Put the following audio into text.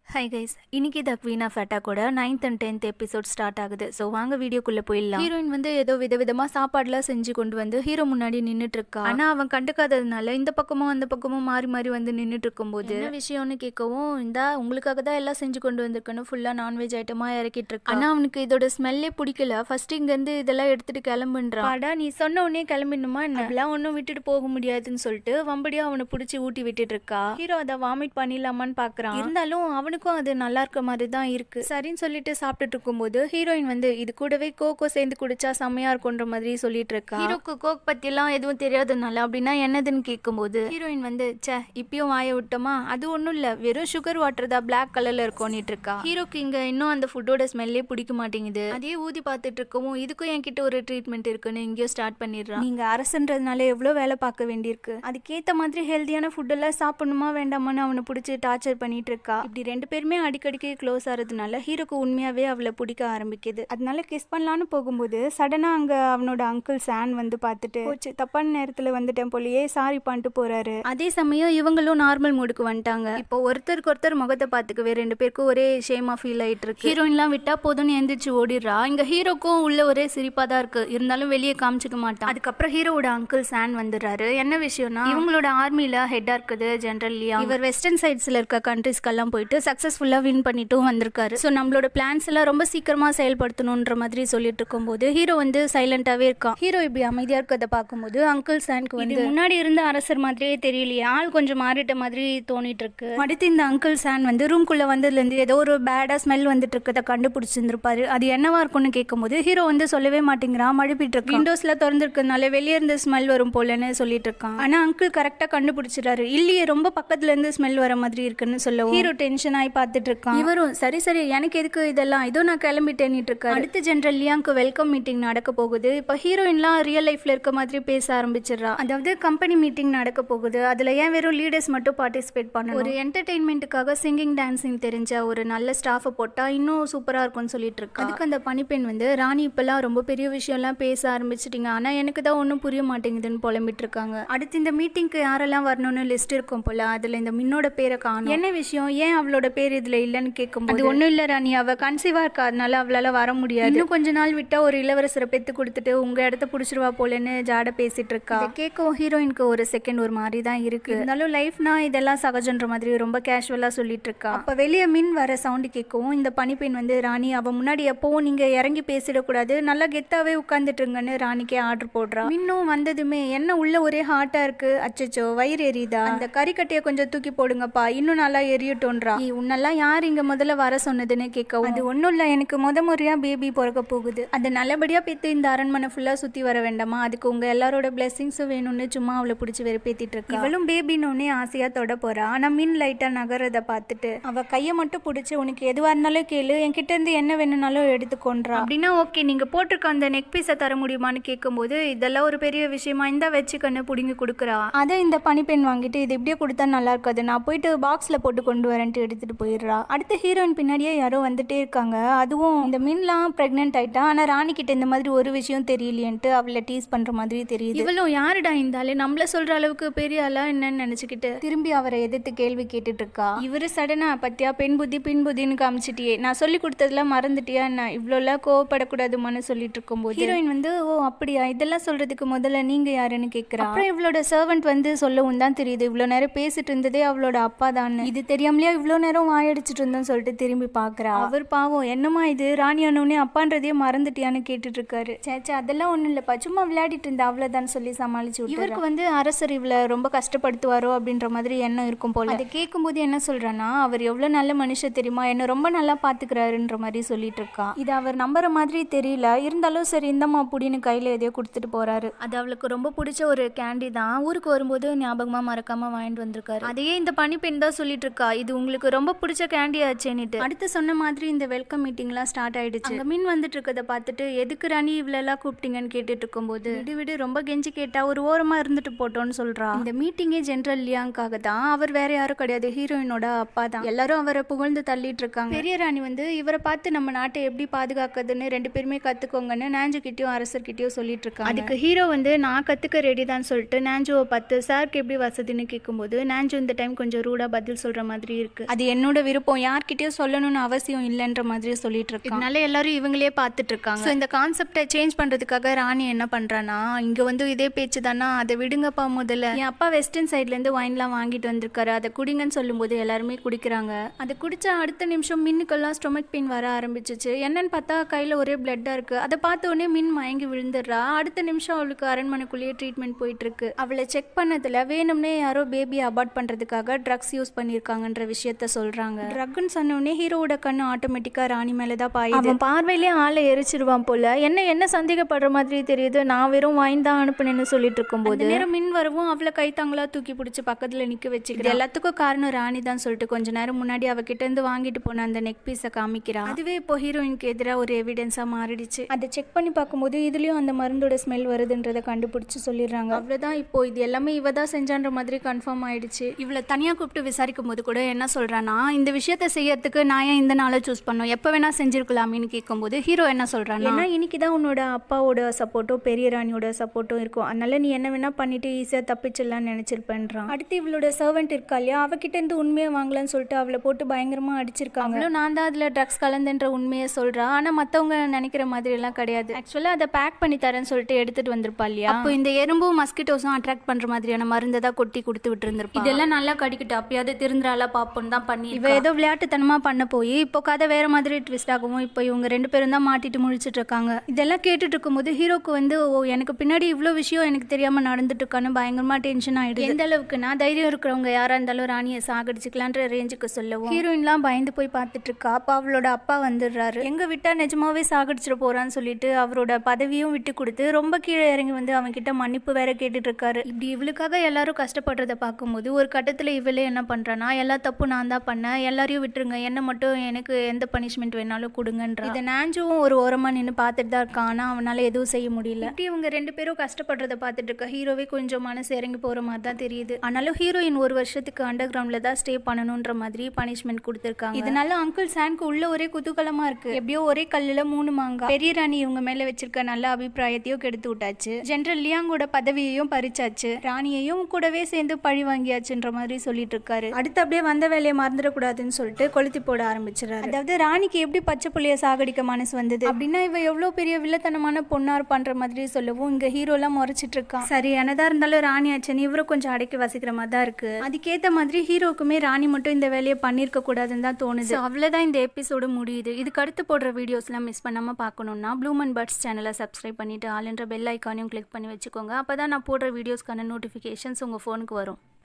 high guys இன்னைக்கு the queen of கூட ninth and tenth episode start ஆகுது so வாங்க வீடியோக்குள்ள போயிடலாம் ஹீரோயின் வந்து ஏதோ விதவிதமா சாப்பாடுலாம் செஞ்சு கொண்டு வந்து ஹீரோ முன்னாடி நின்னுட்டு இருக்கா ஆனா அவன் கண்டுக்காததுனால இந்த பக்கமும் அந்த பக்கமும் மாறி மாறி வந்து நின்னுட்டு இருக்கும்போது என்ன விஷயம்னு கேட்கவும் இந்தா உங்களுக்காக தான் எல்லாம் செஞ்சு கொண்டு வந்திருக்கணும் ஃபுல்லா நான்வெஜ் ஐட்டமா இறக்கிட்டு இருக்கா ஆனா அவனுக்கு இதோட ஸ்மெல்லே பிடிக்கல ஃபர்ஸ்ட் இங்க இருந்து இதெல்லாம் எடுத்துட்டு கிளம்புன்றான் பாடா நீ சொன்ன உடனே கிளம்பிடணுமா என்ன அதெல்லாம் ஒன்றும் விட்டுட்டு போக முடியாதுன்னு சொல்லிட்டு வம்படியா அவனை பிடிச்சி ஊட்டி விட்டுட்டு இருக்கா ஹீரோ அதை வாமிட் பண்ணிடலாமான்னு பாக்குறான் இருந்தாலும் அவனுக்கும் அது நல்லா இருக்க மாதிரி தான் இருக்கு சரின்னு சொல்லிட்டு சாப்பிட்டுட்டு இருக்கும்போது ஹீரோயின் வந்து இது கூடவே கோகோ சேர்ந்து குடிச்சா செம்மையா இருக்கும்ன்ற மாதிரி சொல்லிட்டு இருக்கா ஹீரோக்கு கோக் பத்தி எல்லாம் எதுவும் தெரியாதனால அப்படின்னா என்னதுன்னு கேட்கும்போது ஹீரோயின் வந்து ச்சே இப்பயும் வாய விட்டோமா அது ஒண்ணும் இல்ல வெறும் சுகர் வாட்டர் தான் பிளாக் கலர்ல இருக்கும்னுட்டு இருக்கா ஹீரோக்கு இங்க இன்னும் அந்த ஃபுட்டோட ஸ்மெல்லே பிடிக்க மாட்டேங்குது அதே ஊதி பார்த்துட்டு இருக்கவும் இதுக்கும் என்கிட்ட ஒரு ட்ரீட்மெண்ட் இருக்குன்னு இங்கேயோ ஸ்டார்ட் பண்ணிடுறான் நீங்க அரசுன்றதுனால எவ்வளவு வேலை பார்க்க வேண்டியிருக்கு அதுக்கேத்த மாதிரி ஹெல்தியான ஃபுட் எல்லாம் சாப்பிடணுமா வேண்டாமான்னு அவனை பிடிச்சி டார்ச்சர் பண்ணிட்டு இருக்கா இப்படி ரெண்டு பேருமே அடிக்கடிக்கு க்ளோஸ் ஆகிறதுனால ஹீரோக்கு உண்மையாவே அவளை பிடிக்க ஆரம்பிக்குது அதனால கிஸ் பண்ணலான்னு போகும்போது சடனா அங்க அவனோட அங்கிள் சான் வந்து பார்த்துட்டு போச்சு தப்பான நேரத்துல வந்துட்டேன் போலயே சாரி பண்ணிட்டு போறாரு அதே சமயம் இவங்களும் நார்மல் மூடுக்கு வந்துட்டாங்க இப்போ ஒருத்தருக்கு ஒருத்தர் முகத்தை பார்த்துக்கவே ரெண்டு பேருக்கும் ஒரே ஷேமா ஃபீல் ஆயிட்டு இருக்கு ஹீரோயின்லாம் விட்டா போதும்னு எந்திரிச்சு ஓடிடுறா இங்க ஹீரோக்கும் உள்ள ஒரே சிரிப்பா தான் இருக்கு இருந்தாலும் வெளியே காமிச்சுக்க மாட்டான் அதுக்கப்புறம் ஹீரோவோட அங்கிள் சான் வந்துடுறாரு என்ன விஷயம்னா இவங்களோட ஆர்மில ஹெட்டா இருக்குது ஜெனரல் லியா இவர் வெஸ்டர்ன் சைட்ஸ்ல இருக்க கண்ட்ரிஸ்க்கெல்லாம் போயிட்டு சக்சஸ்ஃபுல்லா வின் பண்ணிட்டும் வந்திருக்காரு ஸோ நம்மளோட பிளான்ஸ் எல்லாம் ரொம்ப சீக்கிரமா செயல்படுத்தணுன்ற மாதிரி சொல்லிட்டு இருக்கும்போது ஹீரோ வந்து சைலண்டாவே இருக்கான் ஹீரோ இப்படி அமைதியா இருக்கிறத பார்க்கும்போது அங்கிள் சானுக்கு வந்து முன்னாடி இருந்த அரசர் மாதிரியே தெரியலையே ஆள் கொஞ்சம் மாறிட்ட மாதிரி தோணிட்டு இருக்கு அடுத்து இந்த அங்கிள் சான் வந்து ரூம்குள்ள வந்ததுல இருந்து ஏதோ ஒரு பேடா ஸ்மெல் வந்துட்டு இருக்கத கண்டுபிடிச்சிருந்திருப்பாரு அது என்னவா இருக்கும்னு கேட்கும்போது ஹீரோ வந்து சொல்லவே மாட்டேங்கிறான் மழுப்பிட்டு இருக்கு விண்டோஸ்ல திறந்திருக்கனால வெளியே இருந்து ஸ்மெல் வரும் போலன்னு சொல்லிட்டு இருக்கான் ஆனா அங்கிள் கரெக்டா கண்டுபிடிச்சிட்டாரு இல்லையே ரொம்ப பக்கத்துல இருந்து ஸ்மெல் வர மாதிரி இருக்குன்னு சொல்லவும் ஹீரோ டென்ஷன் ஆகி பார்த்துட்டு இருக்கான் இவரும் சரி சரி எனக்கு எதுக்கு இதெல்லாம் இதோ நான் கிளம்பிட்டேன்னுட்டு இருக்காரு அடுத்த ஜெனரல் லியாங்க்கு வெல்கம் மீட்டிங் நடக்க போகுது இப்போ ஹீரோயின்லாம் ரியல் லைஃப்ல இருக்க மாதிரி பேச ஆரம்பிச்சிடுறா அதாவது கம்பெனி மீட்டிங் நடக்க போகுது அதுல ஏன் வெறும் லீடர்ஸ் மட்டும் பார்ட்டிசிபேட் பண்ணணும் ஒரு என்டர்டைன்மெண்ட்டுக்காக சிங்கிங் டான்சிங் தெரிஞ்ச ஒரு நல்ல ஸ்டாஃபை போட்டா இன்னும் சூப்பரா இருக்கும்னு சொல்லிட்டு இருக்கா அதுக்கு அந்த பனிப்பெண் வந்து ராணி இப்பெல்லாம் ரொம்ப பெரிய விஷயம்லாம் பேச ஆரம்பிச்சிட்டீங்க ஆனா எனக்கு தான் ஒன்றும் புரிய மாட்டேங்குதுன்னு புலம்பிட்டு இருக்காங்க அடுத்து இந்த மீட்டிங்க்கு யாரெல்லாம் வரணும்னு லிஸ்ட் இருக்கும் போல அதுல இந்த மின்னோட பேரை காணும் என்ன விஷயம் ஏன் அவளோட பேர் இதுல இல்லைன்னு கேட்கும் அது ஒண்ணும் இல்ல ராணி அவ கன்சீவா இருக்கா அதனால அவளால வர முடியாது இன்னும் கொஞ்ச நாள் விட்டா ஒரு இளவரசரை பெத்து கொடுத்துட்டு உங்க இடத்த புடிச்சிருவா போலன்னு ஜாட பேசிட்டு இருக்கா கேட்கவும் ஹீரோயினுக்கு ஒரு செகண்ட் ஒரு மாதிரி தான் இருக்கு இருந்தாலும் லைஃப்னா இதெல்லாம் சகஜன்ற மாதிரி ரொம்ப கேஷுவலா சொல்லிட்டு இருக்கா அப்ப வெளியே மின் வர சவுண்ட் கேட்கவும் இந்த பனிப்பெண் வந்து ராணி அவ முன்னாடி எப்பவும் நீங்க இறங்கி பேசிடக்கூடாது நல்லா கெத்தாவே உட்காந்துட்டுருங்கன்னு ராணிக்கே ஆர்டர் போடுறா மின்னும் வந்ததுமே என்ன உள்ள ஒரே ஹாட்டா இருக்கு அச்சச்சோ வயிறு எரியுதா அந்த கறிக்கட்டையை கொஞ்சம் தூக்கி போடுங்கப்பா இன்னும் நல்லா எரியட்டோன்றா நீ உன்னெல்லாம் யார் இங்க முதல்ல வர சொன்னதுன்னு கேட்க அது ஒன்றும் இல்லை எனக்கு முத முறையா பேபி பிறக்க போகுது அது நல்லபடியா பெத்து இந்த அரண்மனை ஃபுல்லா சுத்தி வர வேண்டாமா அதுக்கு உங்க எல்லாரோட பிளெஸிங்ஸும் வேணும்னு சும்மா அவளை பிடிச்சி வெறுப்பேத்திட்டு இருக்கா இவளும் பேபின்னு ஆசையா தொட போறா ஆனா மின் லைட்டா நகரத பார்த்துட்டு அவ கையை மட்டும் பிடிச்சி உனக்கு எதுவா இருந்தாலும் கேளு என்கிட்ட இருந்து என்ன வேணும்னாலும் எடுத்துக்கொன்றா அப்படின்னா ஓகே நீங்க போட்டிருக்க அந்த நெக் பீஸை தர முடியுமான்னு கேட்கும்போது இதெல்லாம் ஒரு பெரிய விஷயமா இந்த வச்சுக்கன்னு புடுங்கி கொடுக்குறா அதை இந்த பனிப்பெண் வாங்கிட்டு இது இப்படியே கொடுத்தா நல்லா இருக்காது நான் போயிட்டு பாக்ஸ்ல போட்டு கொண்டு வரேன்ட்டு எடுத்துட்டு போயிடுறா அடுத்து ஹீரோயின் பின்னாடியே யாரோ வந்துட்டே இருக்காங்க அதுவும் இந்த மின்லாம் பிரெக்னென்ட் ஆயிட்டா ஆனா ராணி கிட்ட இந்த மாதிரி ஒரு விஷயம் தெரியலையன்ட்டு அவளை டீஸ் பண்ற மாதிரி தெரியுது இவளும் யாருடா இருந்தாலே நம்மள சொல்ற அளவுக்கு பெரிய ஆளா என்னன்னு நினைச்சுக்கிட்டு திரும்பி அவரை எதிர்த்து கேள்வி கேட்டுட்டு இருக்கா இவரு சடனா பத்தியா பெண் புத்தி பின் புத்தின்னு காமிச்சிட்டியே நான் சொல்லி கொடுத்ததெல்லாம் மறந்துட்டியா என்ன இவ்வளோலாம் கோவப்படக்கூடாதுமான்னு சொல்லிட்டு இருக்கும்போது ஹீரோயின் வந்து ஓ அப்படியா இதெல்லாம் சொல்றதுக்கு முதல்ல நீங்க யாருன்னு கேக்குறா அப்புறம் இவளோட சர்வெண்ட் வந்து சொல்லவும் தான் தெரியுது இவ்வளவு நேரம் பேசிட்டு இருந்ததே அவளோட அப்பா தான் இது தெரியாமலே இவ்வளவு நேரம் வாயடிச்சிட்டு இருந்தோம்னு சொல்லிட்டு திரும்பி பாக்குறா அவர் பாவம் என்னமா இது ராணி அண்ணனே அப்பான்றதே மறந்துட்டியான்னு கேட்டுட்டு இருக்காரு சேச்சா அதெல்லாம் ஒண்ணும் இல்லப்பா சும்மா விளையாடிட்டு இருந்தா அவ்வளவுதான் சொல்லி சமாளிச்சு இவருக்கு வந்து அரசர் இவளை ரொம்ப கஷ்டப்படுத்துவாரோ அப்படின்ற மாதிரி எண்ணம் இருக்கும் போல அதை கேட்கும்போது என்ன சொல்றான்னா அவர் எவ்வளவு நல்ல மனுஷன் தெரியுமா என்ன ரொம்ப நல்லா பாத்துக்கிறாருன்ற மாதிரி சொல்லிட்டு இருக்கா இது அவர் நம்புற மாதிரி தெரியல இருந்தாலும் சரி இந்தம்மா புடின்னு கையில எதையோ கொடுத்துட்டு போறாரு அது அவளுக்கு ரொம்ப பிடிச்ச ஒரு கேண்டி தான் ஊருக்கு வரும்போது ஞாபகமா மறக்காம வாங்கிட்டு வந்திருக்காரு அதையே இந்த பனிப்பெண் தான் சொல்லிட்டு இருக்கா இது உங்களுக்கு ரொம்ப பிடிச்ச கேண்டி ஆச்சேன்னுட்டு அடுத்து சொன்ன மாதிரி இந்த வெல்கம் மீட்டிங்லாம் ஸ்டார்ட் ஆயிடுச்சு அங்க மீன் வந்துட்டு இருக்கதை பார்த்துட்டு எதுக்கு ராணி இவ்வளெல்லாம் கூப்பிட்டீங்கன்னு கேட்டுட்டு இருக்கும்போது விடு விடு ரொம்ப கெஞ்சி கேட்டா ஒரு ஓரமா இருந்துட்டு போட்டோம்னு சொல்றா இந்த மீட்டிங்கே ஜென்ரல் லியாங்காக தான் அவர் வேற யாரும் கிடையாது ஹீரோயினோட அப்பா தான் எல்லாரும் அவரை புகழ்ந்து தள்ளிட்டு இருக்காங்க பெரிய ராணி வந்து இவரை பார்த்து நம்ம நாட்டை எப்படி பாதுகாக்கிறதுன்னு ரெண்டு பேருமே கத்துக்கோங்கன்னு நாஞ்சு கிட்டயும் அரசர்கிட்டயும் சொல்லிட்டு இருக்காங்க அதுக்கு ஹீரோ வந்து நான் கத்துக்க ரெடி தான் சொல்லிட்டு நாஞ்சுவை பார்த்து சாருக்கு எப்படி வசதின்னு கேட்கும்போது நாஞ்சு இந்த டைம் கொஞ்சம் ரூடா பதில் சொல்ற மாதிரி இருக்கு அது என்னோட விருப்பம் யார்கிட்டயும் சொல்லணும்னு அவசியம் இல்லைன்ற மாதிரி சொல்லிட்டு இருக்கான் இதனால எல்லாரும் இவங்களே பார்த்துட்டு இருக்காங்க ஸோ இந்த கான்செப்டை சேஞ்ச் பண்றதுக்காக ராணி என்ன பண்றானா இங்க வந்து இதே பேச்சு தானா அதை விடுங்கப்பா முதல்ல என் அப்பா வெஸ்டர்ன் சைட்ல இருந்து ஒயின்லாம் வாங்கிட்டு வந்திருக்காரு அதை குடிங்கன்னு சொல்லும்போது எல்லாருமே குடிக்கிறாங்க அதை குடிச்ச அடுத்த நிமிஷம் மின்னுக்கெல்லாம் ஸ்டொமக் பெயின் வர ஆரம்பிச்சிச்சு என்னன்னு பார்த்தா கையில ஒரே பிளட்டா இருக்கு அதை பார்த்த உடனே மின் மயங்கி விழுந்துடுறா அடுத்த நிமிஷம் அவளுக்கு அரண்மனைக்குள்ளேயே ட்ரீட்மெண்ட் போயிட்டு இருக்கு அவளை செக் பண்ணதுல வேணும்னே யாரோ பேபி அபார்ட் பண்றதுக்காக ட்ரக்ஸ் யூஸ் பண்ணிருக்காங்கன்ற விஷயத்த சொல்றாங்க ட்ரக்னு சொன்ன உடனே ஹீரோவோட கண்ணு ஆட்டோமேட்டிக்கா ராணி மேலதான் பாயுது அவன் பார்வையிலே ஆளை எரிச்சிருவான் போல என்ன என்ன சந்தேகப்படுற மாதிரி தெரியுது நான் வெறும் வாங்கி தான் அனுப்புனேன்னு சொல்லிட்டு இருக்கும்போது நேரம் மின் வரவும் அவளை கைத்தாங்களா தூக்கி பிடிச்சி பக்கத்துல நிக்க வச்சுக்கிட்டு எல்லாத்துக்கும் காரணம் ராணி தான் சொல்லிட்டு கொஞ்ச நேரம் முன்னாடி அவகிட்ட இருந்து வாங்கிட்டு போன அந்த நெக் பீஸை காமிக்கிறா அதுவே இப்போ ஹீரோயினுக்கு எதிராக ஒரு எவிடன்ஸா மாறிடுச்சு அதை செக் பண்ணி பார்க்கும்போது இதுலயும் அந்த மருந்தோட ஸ்மெல் வருதுன்றதை கண்டுபிடிச்சு சொல்லிடுறாங்க அவ்வளவுதான் இப்போ இது எல்லாமே இவ தான் செஞ்சான்ற மாதிரி கன்ஃபார்ம் ஆயிடுச்சு இவளை தனியா கூப்பிட்டு விசாரிக்கும் போது கூட என்ன சொல்றானா இந்த விஷயத்த செய்யறதுக்கு நான் ஏன் இந்த நாளை சூஸ் பண்ணோம் எப்ப வேணா செஞ்சிருக்கலாமேன்னு கேட்கும்போது ஹீரோ என்ன சொல்றானா ஏன்னா இன்னைக்கு தான் உன்னோட அப்பாவோட சப்போர்ட்டும் பெரிய ராணியோட சப்போர்ட்டும் இருக்கும் அதனால நீ என்ன வேணா பண்ணிட்டு ஈஸியா தப்பிச்சிடலாம்னு நினைச்சிருப்பேன்றான் அடுத்து இவளோட சர்வெண்ட் இருக்கா இல்லையா அவகிட்ட இருந்து உண்மையை வாங்கலாம்னு சொல்லிட்டு அவளை போட்டு பயங்கரமா அடிச்சிருக்காங்க அவளும் நான் தான் அதுல ட்ரக்ஸ் கலந்துன்ற உண்மையை சொல்றா ஆனா மத்தவங்க நினைக்கிற மாதிரி எல்லாம் கிடையாது ஆக்சுவலா அதை பேக் பண்ணி தரேன்னு சொல்லிட்டு எடுத்துட்டு வந்திருப்பா இல்லையா அப்போ இந்த எறும்பும் மஸ்கிட்டோஸும் அட்ராக்ட் பண்ற மாதிரியான மருந்தை தான் கொட்டி கொடுத்து விட்டு இருந்திருப்பா இதெல்லாம் நல்லா கடிக்கிட்டு அப்பயாவது திருந்துறாளா பாப்போம் தான் பண்ணி இவ ஏதோ விளையாட்டுத்தனமா பண்ண போய் இப்போ கதை வேற மாதிரி ட்விஸ்ட் ஆகவும் இப்போ இவங்க ரெண்டு பேரும் தான் மாட்டிட்டு முழிச்சிட்டு இருக்காங்க இதெல்லாம் கேட்டுட்டு இருக்கும்போது ஹீரோக்கு வந்து ஓ எனக்கு பின்னாடி இவ்வளோ விஷயம் எனக்கு தெரியாம நடந்துட்டு இருக்கான்னு பயங்கரமா டென்ஷன் ஆயிடுது எந்த அளவுக்குன்னா தைரியம் இருக்கிறவங்க யாரா இருந்தாலும் ராணியை சாகடிச்சுக்கலான்ற ரேஞ்சுக்கு சொல்லவும் ஹீரோயின்லாம் பயந்து போய் பார்த்துட்டு இருக்கா அப்ப அவளோட அப்பா வந்துடுறாரு எங்க விட்டா நிஜமாவே சாகடிச்சிட போறான்னு சொல்லிட்டு அவரோட பதவியும் விட்டு கொடுத்து ரொம்ப கீழே இறங்கி வந்து அவன் கிட்ட மன்னிப்பு வேற கேட்டுட்டு இருக்காரு இப்படி இவளுக்காக எல்லாரும் கஷ்டப்படுறத பார்க்கும்போது ஒரு கட்டத்துல இவளே என்ன பண்றானா எல்லா தப்பு நான் தான் பண்ணேன் எல்லாரையும் விட்டுருங்க என்ன மட்டும் எனக்கு எந்த பனிஷ்மெண்ட் வேணாலும் கொடுங்கன்றா இதை நாஞ்சுவும் ஒரு ஓரமா நின்று பார்த்துட்டு தான் இருக்கான் ஆனா அவனால எதுவும் செய்ய முடியல இப்படி இவங்க ரெண்டு பேரும் கஷ்டப்படுறத பார்த்துட்டு இருக்க ஹீரோவே கொஞ்சம் மனசு இறங்கி போற மாதிரி தான் தெரியுது ஆனாலும் ஹீரோயின் ஒரு வருஷத்துக்கு அண்டர் கிரவுண்ட்ல தான் ஸ்டே பண்ணணுன்ற மாதிரி பனிஷ்மெண்ட் கொடுத்துருக்காங்க இதனால அங்கிள் சான்க்கு உள்ள ஒரே குதூகலமா இருக்கு எப்படியோ ஒரே கல்லுல மூணு மாங்கா பெரிய ராணி இவங்க மேல வச்சிருக்க நல்ல அபிப்பிராயத்தையும் கெடுத்து விட்டாச்சு ஜெனரல் லியாங்கோட பதவியையும் பறிச்சாச்சு ராணியையும் கூடவே சேர்ந்து பழி வாங்கியாச்சுன்ற மாதிரி சொல்லிட்டு இருக்காரு அடுத்து அப்படியே வந்த வேலையை மறந்துடக்கூடாதுன்னு சொல்லிட்டு கொளுத்தி போட ஆரம்பிச்சிடறாரு அதாவது ராணிக்கு எப்படி பச்சை புள்ளைய சாகடிக்க மனசு வந்தது அப்படின்னா இவ எவ்வளவு பெரிய வில்லத்தனமான பொண்ணா இருப்பான்ற மாதிரி சொல்லவும் இங்க ஹீரோ எல்லாம் முறைச்சிட்டு இருக்கான் சரி என்னதா இருந்தாலும் ராணி ஆச்சன் இவரும் கொஞ்சம் அடக்கி வசிக்கிற மாதிரி தான் இருக்கு அதுக்கேத்த மாதிரி ஹீரோக்குமே ராணி மட்டும் இந்த வேலையை பண்ணிருக்க கூடாதுன்னு தான் தோணுது So, அவ்வளவுதான் இந்த எபிசோடு முடியுது இதுக்கு அடுத்து போடுற வீடியோஸ்லாம் மிஸ் பண்ணாம பார்க்கணும்னா ப்ளூமன் பர்ட்ஸ் சேனலை சப்ஸ்கிரைப் பண்ணிட்டு ஆளுன்ற பெல் ஐக்கானையும் கிளிக் பண்ணி வச்சுக்கோங்க அப்பதான் நான் போடுற வீடியோஸ்க்கான நோட்டிஃபிகேஷன்ஸ் உங்க ஃபோனுக்கு வரும்